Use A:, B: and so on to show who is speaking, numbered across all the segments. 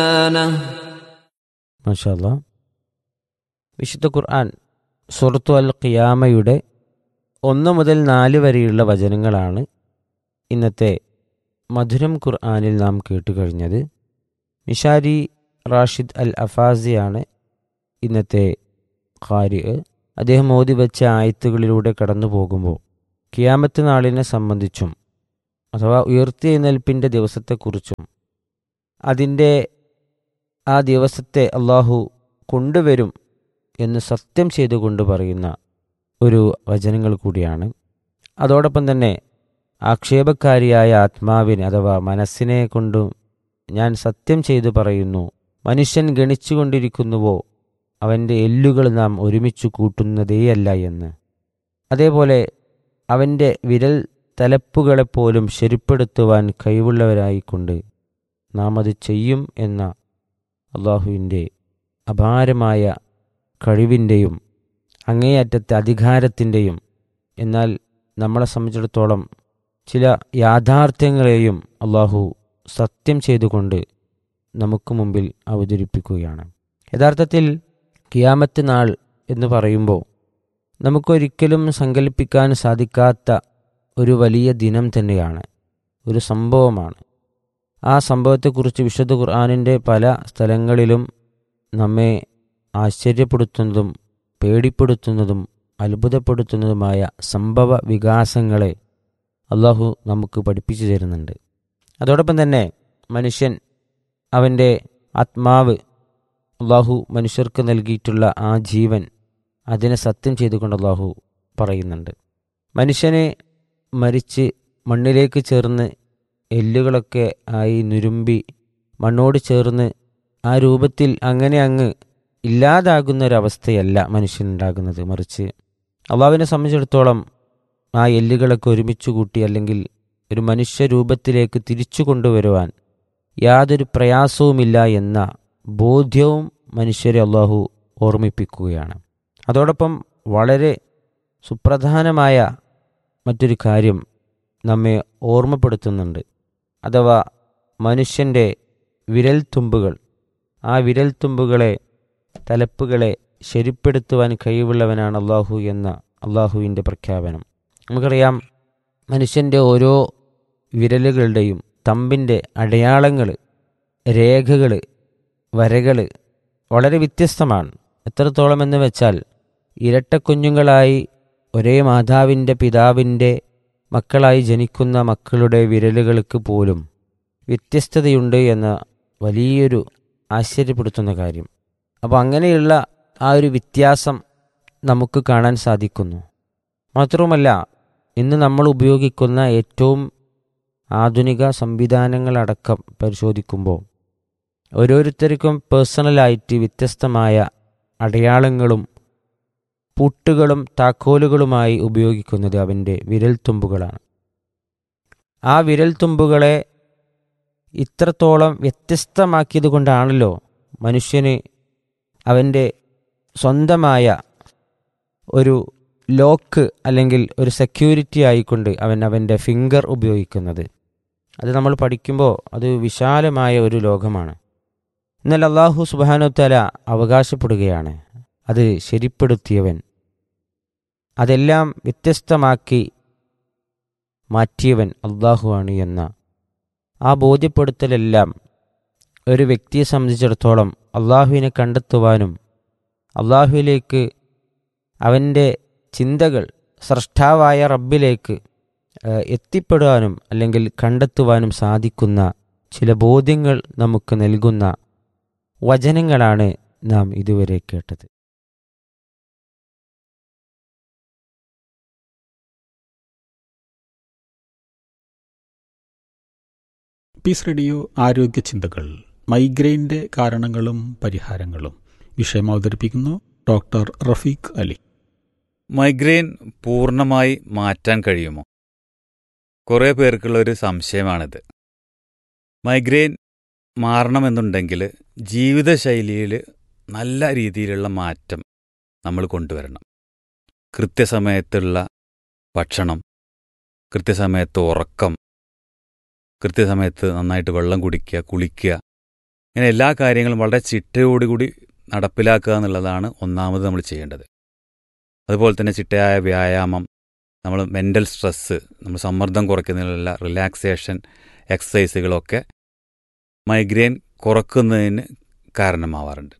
A: മാഷാല്ല വിശുദ്ധ ഖുർആൻ സുറത്തു അൽ ഖിയാമയുടെ ഒന്ന് മുതൽ നാല് വരെയുള്ള വചനങ്ങളാണ് ഇന്നത്തെ മധുരം ഖുർആനിൽ നാം കേട്ടുകഴിഞ്ഞത് മിഷാരി റാഷിദ് അൽ അഫാസിയാണ് ഇന്നത്തെ ഖാരി അദ്ദേഹം ഓതി വെച്ച ആയത്തുകളിലൂടെ കടന്നു പോകുമ്പോൾ കിയാമത്ത് നാളിനെ സംബന്ധിച്ചും അഥവാ ഉയർത്തെഴുന്നേൽപ്പിൻ്റെ ദിവസത്തെക്കുറിച്ചും അതിൻ്റെ ആ ദിവസത്തെ അള്ളാഹു കൊണ്ടുവരും എന്ന് സത്യം ചെയ്തുകൊണ്ട് പറയുന്ന ഒരു വചനങ്ങൾ കൂടിയാണ് അതോടൊപ്പം തന്നെ ആക്ഷേപക്കാരിയായ ആത്മാവിനെ അഥവാ മനസ്സിനെ കൊണ്ടും ഞാൻ സത്യം ചെയ്തു പറയുന്നു മനുഷ്യൻ ഗണിച്ചുകൊണ്ടിരിക്കുന്നുവോ അവൻ്റെ എല്ലുകൾ നാം ഒരുമിച്ച് കൂട്ടുന്നതേയല്ല എന്ന് അതേപോലെ അവൻ്റെ വിരൽ തലപ്പുകളെപ്പോലും ശരിപ്പെടുത്തുവാൻ കഴിവുള്ളവരായിക്കൊണ്ട് നാം അത് ചെയ്യും എന്ന അള്ളാഹുവിൻ്റെ അപാരമായ കഴിവിൻ്റെയും അങ്ങേയറ്റത്തെ അധികാരത്തിൻ്റെയും എന്നാൽ നമ്മളെ സംബന്ധിച്ചിടത്തോളം ചില യാഥാർത്ഥ്യങ്ങളെയും അള്ളാഹു സത്യം ചെയ്തുകൊണ്ട് നമുക്ക് മുമ്പിൽ അവതരിപ്പിക്കുകയാണ് യഥാർത്ഥത്തിൽ കിയാമത്ത് നാൾ എന്ന് പറയുമ്പോൾ നമുക്കൊരിക്കലും സങ്കല്പിക്കാൻ സാധിക്കാത്ത ഒരു വലിയ ദിനം തന്നെയാണ് ഒരു സംഭവമാണ് ആ സംഭവത്തെക്കുറിച്ച് വിശുദ്ധ ഖുർആാനിൻ്റെ പല സ്ഥലങ്ങളിലും നമ്മെ ആശ്ചര്യപ്പെടുത്തുന്നതും പേടിപ്പെടുത്തുന്നതും അത്ഭുതപ്പെടുത്തുന്നതുമായ സംഭവ വികാസങ്ങളെ അള്ളാഹു നമുക്ക് പഠിപ്പിച്ചു തരുന്നുണ്ട് അതോടൊപ്പം തന്നെ മനുഷ്യൻ അവൻ്റെ ആത്മാവ് അള്ളാഹു മനുഷ്യർക്ക് നൽകിയിട്ടുള്ള ആ ജീവൻ അതിനെ സത്യം ചെയ്തുകൊണ്ട് അള്ളാഹു പറയുന്നുണ്ട് മനുഷ്യനെ മരിച്ച് മണ്ണിലേക്ക് ചേർന്ന് എല്ലുകളൊക്കെ ആയി നുരുമ്പി മണ്ണോട് ചേർന്ന് ആ രൂപത്തിൽ അങ്ങനെ അങ്ങ് ഇല്ലാതാകുന്ന ഒരവസ്ഥയല്ല മനുഷ്യനുണ്ടാകുന്നത് മറിച്ച് അള്ളാവിനെ സംബന്ധിച്ചിടത്തോളം ആ എല്ലുകളൊക്കെ ഒരുമിച്ച് കൂട്ടി അല്ലെങ്കിൽ ഒരു മനുഷ്യ രൂപത്തിലേക്ക് തിരിച്ചു കൊണ്ടുവരുവാൻ യാതൊരു പ്രയാസവുമില്ല എന്ന ബോധ്യവും മനുഷ്യരെ അള്ളാഹു ഓർമ്മിപ്പിക്കുകയാണ് അതോടൊപ്പം വളരെ സുപ്രധാനമായ മറ്റൊരു കാര്യം നമ്മെ ഓർമ്മപ്പെടുത്തുന്നുണ്ട് അഥവാ മനുഷ്യൻ്റെ വിരൽത്തുമ്പുകൾ ആ വിരൽത്തുമ്പുകളെ തലപ്പുകളെ ശരിപ്പെടുത്തുവാൻ കഴിവുള്ളവനാണ് അള്ളാഹു എന്ന അള്ളാഹുവിൻ്റെ പ്രഖ്യാപനം നമുക്കറിയാം മനുഷ്യൻ്റെ ഓരോ വിരലുകളുടെയും തമ്പിൻ്റെ അടയാളങ്ങൾ രേഖകൾ വരകൾ വളരെ വ്യത്യസ്തമാണ് എത്രത്തോളം എന്ന് വെച്ചാൽ ഇരട്ടക്കുഞ്ഞുങ്ങളായി ഒരേ മാതാവിൻ്റെ പിതാവിൻ്റെ മക്കളായി ജനിക്കുന്ന മക്കളുടെ വിരലുകൾക്ക് പോലും വ്യത്യസ്തതയുണ്ട് എന്ന വലിയൊരു ആശ്ചര്യപ്പെടുത്തുന്ന കാര്യം അപ്പോൾ അങ്ങനെയുള്ള ആ ഒരു വ്യത്യാസം നമുക്ക് കാണാൻ സാധിക്കുന്നു മാത്രവുമല്ല ഇന്ന് നമ്മൾ ഉപയോഗിക്കുന്ന ഏറ്റവും ആധുനിക സംവിധാനങ്ങളടക്കം പരിശോധിക്കുമ്പോൾ ഓരോരുത്തർക്കും പേഴ്സണലായിട്ട് വ്യത്യസ്തമായ അടയാളങ്ങളും പൂട്ടുകളും താക്കോലുകളുമായി ഉപയോഗിക്കുന്നത് അവൻ്റെ വിരൽത്തുമ്പുകളാണ് ആ വിരൽത്തുമ്പുകളെ ഇത്രത്തോളം വ്യത്യസ്തമാക്കിയത് കൊണ്ടാണല്ലോ മനുഷ്യന് അവൻ്റെ സ്വന്തമായ ഒരു ലോക്ക് അല്ലെങ്കിൽ ഒരു സെക്യൂരിറ്റി ആയിക്കൊണ്ട് അവൻ അവൻ്റെ ഫിംഗർ ഉപയോഗിക്കുന്നത് അത് നമ്മൾ പഠിക്കുമ്പോൾ അത് വിശാലമായ ഒരു ലോകമാണ് എന്നാൽ അള്ളാഹു സുബാനുത്തല അവകാശപ്പെടുകയാണ് അത് ശരിപ്പെടുത്തിയവൻ അതെല്ലാം വ്യത്യസ്തമാക്കി മാറ്റിയവൻ അള്ളാഹുവാണ് എന്ന ആ ബോധ്യപ്പെടുത്തലെല്ലാം ഒരു വ്യക്തിയെ സംബന്ധിച്ചിടത്തോളം അള്ളാഹുവിനെ കണ്ടെത്തുവാനും അള്ളാഹുവിലേക്ക് അവൻ്റെ ചിന്തകൾ സ്രഷ്ടാവായ റബ്ബിലേക്ക് എത്തിപ്പെടാനും അല്ലെങ്കിൽ കണ്ടെത്തുവാനും സാധിക്കുന്ന ചില ബോധ്യങ്ങൾ നമുക്ക് നൽകുന്ന വചനങ്ങളാണ് നാം ഇതുവരെ കേട്ടത്
B: പീസ് റേഡിയോ ആരോഗ്യ ചിന്തകൾ മൈഗ്രെയിൻ്റെ കാരണങ്ങളും പരിഹാരങ്ങളും വിഷയം അവതരിപ്പിക്കുന്നു ഡോക്ടർ റഫീഖ് അലി
C: മൈഗ്രെയിൻ പൂർണ്ണമായി മാറ്റാൻ കഴിയുമോ കുറേ പേർക്കുള്ള ഒരു സംശയമാണിത് മൈഗ്രെയിൻ മാറണമെന്നുണ്ടെങ്കിൽ ജീവിതശൈലിയിൽ നല്ല രീതിയിലുള്ള മാറ്റം നമ്മൾ കൊണ്ടുവരണം കൃത്യസമയത്തുള്ള ഭക്ഷണം കൃത്യസമയത്ത് ഉറക്കം കൃത്യസമയത്ത് നന്നായിട്ട് വെള്ളം കുടിക്കുക കുളിക്കുക ഇങ്ങനെ എല്ലാ കാര്യങ്ങളും വളരെ ചിട്ടയോടുകൂടി നടപ്പിലാക്കുക എന്നുള്ളതാണ് ഒന്നാമത് നമ്മൾ ചെയ്യേണ്ടത് അതുപോലെ തന്നെ ചിട്ടയായ വ്യായാമം നമ്മൾ മെൻ്റൽ സ്ട്രെസ്സ് നമ്മൾ സമ്മർദ്ദം കുറയ്ക്കുന്നതിനുള്ള റിലാക്സേഷൻ എക്സസൈസുകളൊക്കെ മൈഗ്രെയിൻ കുറക്കുന്നതിന് കാരണമാവാറുണ്ട്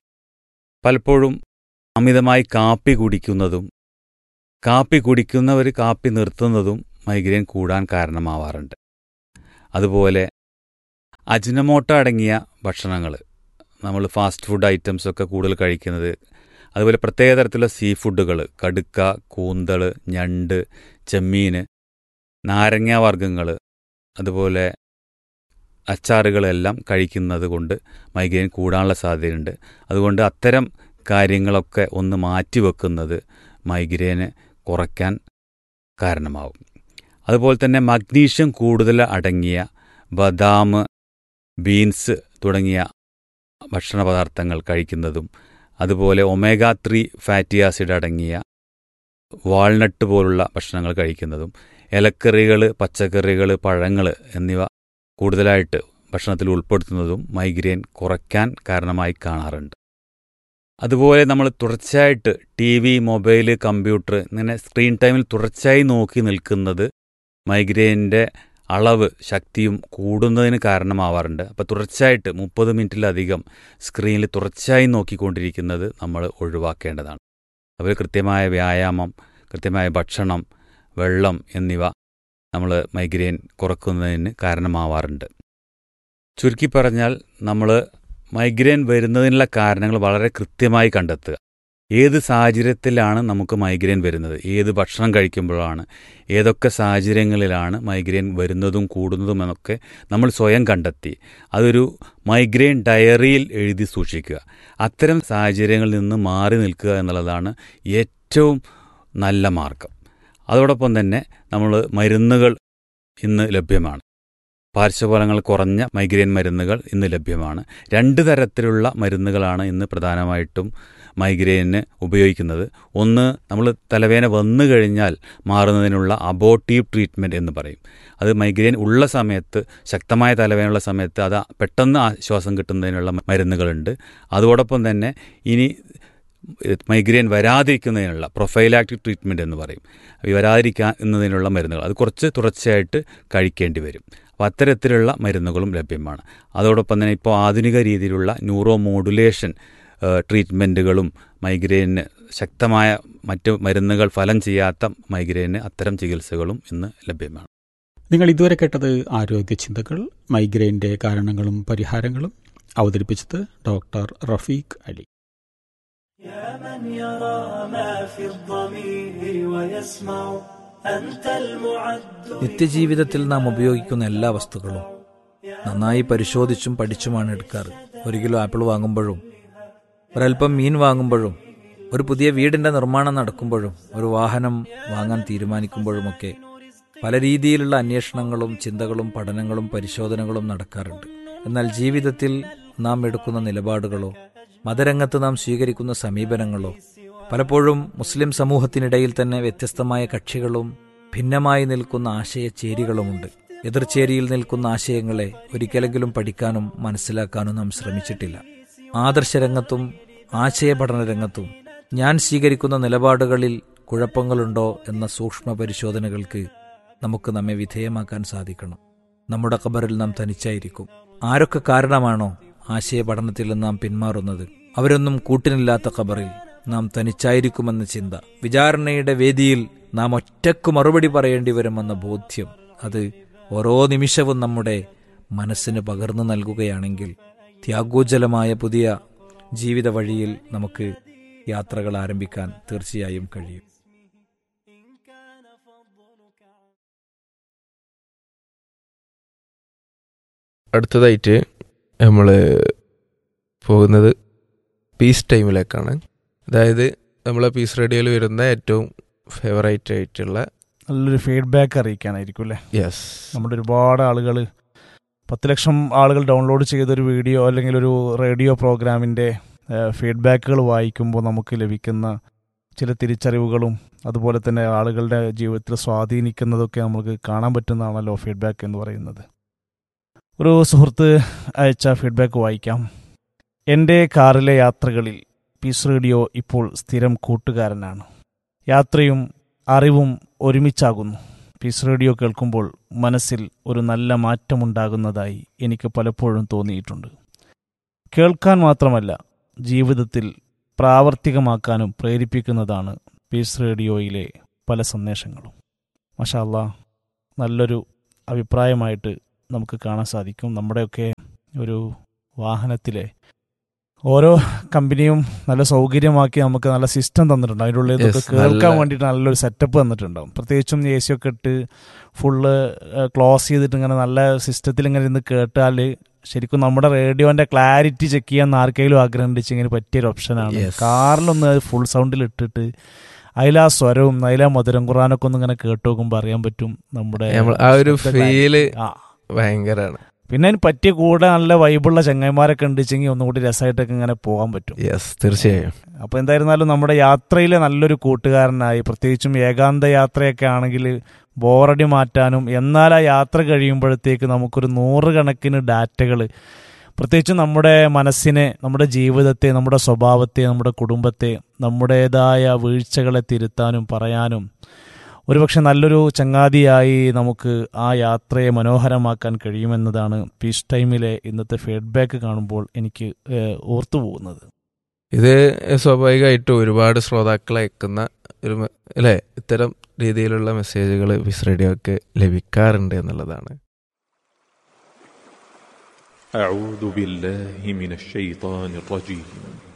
C: പലപ്പോഴും അമിതമായി കാപ്പി കുടിക്കുന്നതും കാപ്പി കുടിക്കുന്നവർ കാപ്പി നിർത്തുന്നതും മൈഗ്രെയിൻ കൂടാൻ കാരണമാവാറുണ്ട് അതുപോലെ അജിനമോട്ട അടങ്ങിയ ഭക്ഷണങ്ങൾ നമ്മൾ ഫാസ്റ്റ് ഫുഡ് ഐറ്റംസ് ഒക്കെ കൂടുതൽ കഴിക്കുന്നത് അതുപോലെ പ്രത്യേക തരത്തിലുള്ള സീ ഫുഡുകൾ കടുക്ക കൂന്തൾ ഞണ്ട് ചെമ്മീൻ നാരങ്ങ വർഗ്ഗങ്ങൾ അതുപോലെ അച്ചാറുകളെല്ലാം കഴിക്കുന്നത് കൊണ്ട് മൈഗ്രെയിൻ കൂടാനുള്ള സാധ്യതയുണ്ട് അതുകൊണ്ട് അത്തരം കാര്യങ്ങളൊക്കെ ഒന്ന് മാറ്റിവെക്കുന്നത് മൈഗ്രെയിന് കുറയ്ക്കാൻ കാരണമാവും അതുപോലെ തന്നെ മഗ്നീഷ്യം കൂടുതൽ അടങ്ങിയ ബദാം ബീൻസ് തുടങ്ങിയ ഭക്ഷണ പദാർത്ഥങ്ങൾ കഴിക്കുന്നതും അതുപോലെ ഒമേഗ ത്രീ ഫാറ്റി ആസിഡ് അടങ്ങിയ വാൾനട്ട് പോലുള്ള ഭക്ഷണങ്ങൾ കഴിക്കുന്നതും ഇലക്കറികൾ പച്ചക്കറികൾ പഴങ്ങൾ എന്നിവ കൂടുതലായിട്ട് ഭക്ഷണത്തിൽ ഉൾപ്പെടുത്തുന്നതും മൈഗ്രെയിൻ കുറയ്ക്കാൻ കാരണമായി കാണാറുണ്ട് അതുപോലെ നമ്മൾ തുടർച്ചയായിട്ട് ടി വി മൊബൈൽ കമ്പ്യൂട്ടർ ഇങ്ങനെ സ്ക്രീൻ ടൈമിൽ തുടർച്ചയായി നോക്കി നിൽക്കുന്നത് മൈഗ്രെയിൻ്റെ അളവ് ശക്തിയും കൂടുന്നതിന് കാരണമാവാറുണ്ട് അപ്പോൾ തുടർച്ചയായിട്ട് മുപ്പത് മിനിറ്റിലധികം സ്ക്രീനിൽ തുടർച്ചയായി നോക്കിക്കൊണ്ടിരിക്കുന്നത് നമ്മൾ ഒഴിവാക്കേണ്ടതാണ് അതുപോലെ കൃത്യമായ വ്യായാമം കൃത്യമായ ഭക്ഷണം വെള്ളം എന്നിവ നമ്മൾ മൈഗ്രെയിൻ കുറക്കുന്നതിന് കാരണമാവാറുണ്ട് ചുരുക്കി പറഞ്ഞാൽ നമ്മൾ മൈഗ്രെയിൻ വരുന്നതിനുള്ള കാരണങ്ങൾ വളരെ കൃത്യമായി കണ്ടെത്തുക ഏത് സാഹചര്യത്തിലാണ് നമുക്ക് മൈഗ്രെയിൻ വരുന്നത് ഏത് ഭക്ഷണം കഴിക്കുമ്പോഴാണ് ഏതൊക്കെ സാഹചര്യങ്ങളിലാണ് മൈഗ്രെയിൻ വരുന്നതും കൂടുന്നതും എന്നൊക്കെ നമ്മൾ സ്വയം കണ്ടെത്തി അതൊരു മൈഗ്രെയിൻ ഡയറിയിൽ എഴുതി സൂക്ഷിക്കുക അത്തരം സാഹചര്യങ്ങളിൽ നിന്ന് മാറി നിൽക്കുക എന്നുള്ളതാണ് ഏറ്റവും നല്ല മാർഗം അതോടൊപ്പം തന്നെ നമ്മൾ മരുന്നുകൾ ഇന്ന് ലഭ്യമാണ് പാർശ്വഫലങ്ങൾ കുറഞ്ഞ മൈഗ്രെയിൻ മരുന്നുകൾ ഇന്ന് ലഭ്യമാണ് രണ്ട് തരത്തിലുള്ള മരുന്നുകളാണ് ഇന്ന് പ്രധാനമായിട്ടും മൈഗ്രെയിന് ഉപയോഗിക്കുന്നത് ഒന്ന് നമ്മൾ തലവേദന വന്നു കഴിഞ്ഞാൽ മാറുന്നതിനുള്ള അബോട്ടീവ് ട്രീറ്റ്മെൻറ്റ് എന്ന് പറയും അത് മൈഗ്രെയിൻ ഉള്ള സമയത്ത് ശക്തമായ തലവേദനയുള്ള സമയത്ത് അത് പെട്ടെന്ന് ആശ്വാസം കിട്ടുന്നതിനുള്ള മരുന്നുകളുണ്ട് അതോടൊപ്പം തന്നെ ഇനി മൈഗ്രെയിൻ വരാതിരിക്കുന്നതിനുള്ള പ്രൊഫൈലാക്റ്റിക് ട്രീറ്റ്മെൻറ്റ് എന്ന് പറയും വരാതിരിക്കുന്നതിനുള്ള മരുന്നുകൾ അത് കുറച്ച് തുടർച്ചയായിട്ട് കഴിക്കേണ്ടി വരും അപ്പോൾ അത്തരത്തിലുള്ള മരുന്നുകളും ലഭ്യമാണ് അതോടൊപ്പം തന്നെ ഇപ്പോൾ ആധുനിക രീതിയിലുള്ള ന്യൂറോ മോഡുലേഷൻ ട്രീറ്റ്മെൻറ്റുകളും മൈഗ്രെയിന് ശക്തമായ മറ്റ് മരുന്നുകൾ ഫലം ചെയ്യാത്ത മൈഗ്രെയിന് അത്തരം ചികിത്സകളും ഇന്ന് ലഭ്യമാണ്
B: നിങ്ങൾ ഇതുവരെ കേട്ടത് ആരോഗ്യ ചിന്തകൾ മൈഗ്രെയിൻ്റെ കാരണങ്ങളും പരിഹാരങ്ങളും അവതരിപ്പിച്ചത് ഡോക്ടർ റഫീഖ് അലി
D: يا من يرى ما في الضمير ويسمع أنت المعد
E: നിത്യജീവിതത്തിൽ നാം ഉപയോഗിക്കുന്ന എല്ലാ വസ്തുക്കളും നന്നായി പരിശോധിച്ചും പഠിച്ചുമാണ് എടുക്കാറ് ഒരു കിലോ ആപ്പിൾ വാങ്ങുമ്പോഴും ഒരൽപ്പം മീൻ വാങ്ങുമ്പോഴും ഒരു പുതിയ വീടിന്റെ നിർമ്മാണം നടക്കുമ്പോഴും ഒരു വാഹനം വാങ്ങാൻ തീരുമാനിക്കുമ്പോഴുമൊക്കെ പല രീതിയിലുള്ള അന്വേഷണങ്ങളും ചിന്തകളും പഠനങ്ങളും പരിശോധനകളും നടക്കാറുണ്ട് എന്നാൽ ജീവിതത്തിൽ നാം എടുക്കുന്ന നിലപാടുകളോ മതരംഗത്ത് നാം സ്വീകരിക്കുന്ന സമീപനങ്ങളോ പലപ്പോഴും മുസ്ലിം സമൂഹത്തിനിടയിൽ തന്നെ വ്യത്യസ്തമായ കക്ഷികളും ഭിന്നമായി നിൽക്കുന്ന ആശയചേരികളുമുണ്ട് എതിർചേരിയിൽ നിൽക്കുന്ന ആശയങ്ങളെ ഒരിക്കലെങ്കിലും പഠിക്കാനും മനസ്സിലാക്കാനും നാം ശ്രമിച്ചിട്ടില്ല ആദർശരംഗത്തും ആശയപഠന രംഗത്തും ഞാൻ സ്വീകരിക്കുന്ന നിലപാടുകളിൽ കുഴപ്പങ്ങളുണ്ടോ എന്ന സൂക്ഷ്മ പരിശോധനകൾക്ക് നമുക്ക് നമ്മെ വിധേയമാക്കാൻ സാധിക്കണം നമ്മുടെ ഖബറിൽ നാം തനിച്ചായിരിക്കും ആരൊക്കെ കാരണമാണോ ആശയപഠനത്തിൽ നാം പിന്മാറുന്നത് അവരൊന്നും കൂട്ടിനില്ലാത്ത ഖബറിൽ നാം തനിച്ചായിരിക്കുമെന്ന ചിന്ത വിചാരണയുടെ വേദിയിൽ നാം ഒറ്റക്ക് മറുപടി പറയേണ്ടി വരുമെന്ന ബോധ്യം അത് ഓരോ നിമിഷവും നമ്മുടെ മനസ്സിന് പകർന്നു നൽകുകയാണെങ്കിൽ ത്യാഗോജ്ജലമായ പുതിയ ജീവിത വഴിയിൽ നമുക്ക് യാത്രകൾ ആരംഭിക്കാൻ തീർച്ചയായും കഴിയും
F: അടുത്തതായിട്ട് നമ്മൾ പോകുന്നത് പീസ് ടൈമിലേക്കാണ് അതായത് നമ്മളെ പീസ് റേഡിയോയിൽ വരുന്ന ഏറ്റവും ഫേവറേറ്റ് ആയിട്ടുള്ള
G: നല്ലൊരു ഫീഡ്ബാക്ക് അറിയിക്കാനായിരിക്കും അല്ലേ
F: യെസ്
G: നമ്മുടെ ഒരുപാട് ആളുകൾ പത്ത് ലക്ഷം ആളുകൾ ഡൗൺലോഡ് ചെയ്തൊരു വീഡിയോ അല്ലെങ്കിൽ ഒരു റേഡിയോ പ്രോഗ്രാമിൻ്റെ ഫീഡ്ബാക്കുകൾ വായിക്കുമ്പോൾ നമുക്ക് ലഭിക്കുന്ന ചില തിരിച്ചറിവുകളും അതുപോലെ തന്നെ ആളുകളുടെ ജീവിതത്തിൽ സ്വാധീനിക്കുന്നതൊക്കെ നമുക്ക് കാണാൻ പറ്റുന്നതാണല്ലോ ഫീഡ്ബാക്ക് എന്ന് പറയുന്നത് ഒരു സുഹൃത്ത് അയച്ച ഫീഡ്ബാക്ക് വായിക്കാം എൻ്റെ കാറിലെ യാത്രകളിൽ പീസ് റേഡിയോ ഇപ്പോൾ സ്ഥിരം കൂട്ടുകാരനാണ് യാത്രയും അറിവും ഒരുമിച്ചാകുന്നു പീസ് റേഡിയോ കേൾക്കുമ്പോൾ മനസ്സിൽ ഒരു നല്ല മാറ്റമുണ്ടാകുന്നതായി എനിക്ക് പലപ്പോഴും തോന്നിയിട്ടുണ്ട് കേൾക്കാൻ മാത്രമല്ല ജീവിതത്തിൽ പ്രാവർത്തികമാക്കാനും പ്രേരിപ്പിക്കുന്നതാണ് പീസ് റേഡിയോയിലെ പല സന്ദേശങ്ങളും മഷാല്ല നല്ലൊരു അഭിപ്രായമായിട്ട് നമുക്ക് കാണാൻ സാധിക്കും നമ്മുടെയൊക്കെ ഒരു വാഹനത്തിലെ ഓരോ കമ്പനിയും നല്ല സൗകര്യമാക്കി നമുക്ക് നല്ല സിസ്റ്റം തന്നിട്ടുണ്ട് അതിൻ്റെ ഉള്ളിൽ ഇതൊക്കെ
F: Yes,
G: കേൾക്കാൻ
F: നല്ല-
G: വേണ്ടിയിട്ട് നല്ലൊരു സെറ്റപ്പ് തന്നിട്ടുണ്ടാവും പ്രത്യേകിച്ചും എ സി ഒക്കെ ഇട്ട് ഫുള്ള് ക്ലോസ് ചെയ്തിട്ട് ഇങ്ങനെ നല്ല സിസ്റ്റത്തിൽ ഇങ്ങനെ ഇരുന്ന് കേട്ടാൽ ശരിക്കും നമ്മുടെ റേഡിയോന്റെ ക്ലാരിറ്റി ചെക്ക് ചെയ്യാൻ ആർക്കെങ്കിലും ആഗ്രഹം ഉണ്ടെങ്കിൽ പറ്റിയൊരു ഓപ്ഷനാണ്
F: Yes.
G: കാറിലൊന്ന് ഫുൾ സൗണ്ടിൽ ഇട്ടിട്ട് അതിലാ സ്വരവും അതിലാ മധുരം ഖുറാനൊക്കെ ഒന്ന് ഇങ്ങനെ കേട്ട് നോക്കുമ്പോൾ അറിയാൻ പറ്റും നമ്മുടെ
F: നമ്മൾ ആ ഒരു
G: ശബ്ദ clarity.
F: ഫീല്
G: ആ
F: ഭയങ്കരാണ്
G: പിന്നെ അതിന് പറ്റിയ കൂടെ നല്ല വൈബുള്ള ചങ്ങായിമാരൊക്കെ ഉണ്ടെച്ചെങ്കിൽ ഒന്നുകൂടി രസമായിട്ടൊക്കെ ഇങ്ങനെ പോകാൻ പറ്റും
F: യെസ് തീർച്ചയായും
G: അപ്പോൾ എന്തായിരുന്നാലും നമ്മുടെ യാത്രയിലെ നല്ലൊരു കൂട്ടുകാരനായി പ്രത്യേകിച്ചും ഏകാന്ത യാത്രയൊക്കെ ആണെങ്കിൽ ബോറടി മാറ്റാനും എന്നാൽ ആ യാത്ര കഴിയുമ്പോഴത്തേക്ക് നമുക്കൊരു നൂറുകണക്കിന് ഡാറ്റകൾ പ്രത്യേകിച്ചും നമ്മുടെ മനസ്സിനെ നമ്മുടെ ജീവിതത്തെ നമ്മുടെ സ്വഭാവത്തെ നമ്മുടെ കുടുംബത്തെ നമ്മുടേതായ വീഴ്ചകളെ തിരുത്താനും പറയാനും ഒരുപക്ഷെ നല്ലൊരു ചങ്ങാതിയായി നമുക്ക് ആ യാത്രയെ മനോഹരമാക്കാൻ കഴിയുമെന്നതാണ് പീസ് ടൈമിലെ ഇന്നത്തെ ഫീഡ്ബാക്ക് കാണുമ്പോൾ എനിക്ക് ഏഹ്, ഓർത്തു പോകുന്നത്
F: ഇത് സ്വാഭാവികമായിട്ടും ഒരുപാട് ശ്രോതാക്കൾ അയക്കുന്ന ഒരു മെ- അല്ലേ ഇത്തരം രീതിയിലുള്ള മെസ്സേജുകൾ വിസ് റേഡിയോക്ക് ലഭിക്കാറുണ്ട് എന്നുള്ളതാണ്
H: أعوذ بالله من الشيطان الرجيم